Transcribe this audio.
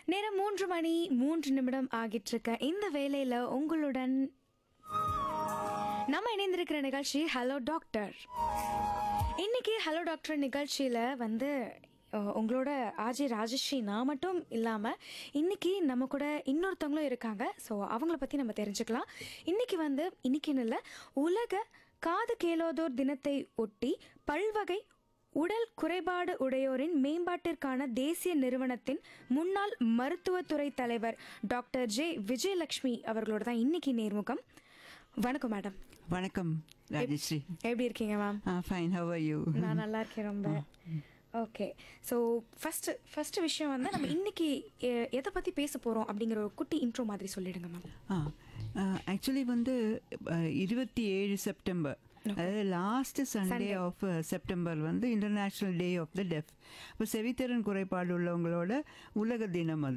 நேரம் மூன்று மணி மூன்று நிமிடம் ஆகிட்டு இருக்க இந்த வேலையில உங்களுடன் நம்ம இணைந்திருக்கிற நிகழ்ச்சி ஹலோ டாக்டர் இன்னைக்கு ஹலோ டாக்டர் நிகழ்ச்சியில் வந்து அஹ், உங்களோட ஆஜி ராஜஸ்ரீ நான் மட்டும் இல்லாமல் இன்னைக்கு நம்ம கூட இன்னொருத்தவங்களும் இருக்காங்க ஸோ அவங்கள பற்றி நம்ம தெரிஞ்சுக்கலாம் இன்னைக்கு வந்து இன்னைக்குன்னு இல்லை உலக காது கேளோதோர் தினத்தை ஒட்டி பல்வகை உடல் குறைபாடு உடையோரின் மேம்பாட்டிற்கான தேசிய நிறுவனத்தின் முன்னாள் மருத்துவத்துறை தலைவர் டாக்டர் ஜே விஜயலட்சுமி அவர்களோட தான் இன்னைக்கு நேர்முகம் வணக்கம் மேடம் வணக்கம் ராஜஸ்ரீ எப்படி இருக்கீங்க ma'am fine how are you நான் நல்லா இருக்கேன் ரொம்ப ஓகே ஸோ ஃபர்ஸ்ட் ஃபர்ஸ்ட் விஷயம் வந்து நம்ம இன்னைக்கு எ- எதை பற்றி பேச போகிறோம் அப்படிங்கிற ஒரு குட்டி இன்ட்ரோ மாதிரி சொல்லிடுங்க மேம் ஆக்சுவலி வந்து இருபத்தி ஏழு செப்டம்பர் அதாவது லாஸ்ட் சண்டே ஆஃப் செப்டம்பர் வந்து international day of the deaf இப்போ செவித்திறன் குறைபாடு உள்ளவங்களோட உலக தினம் அது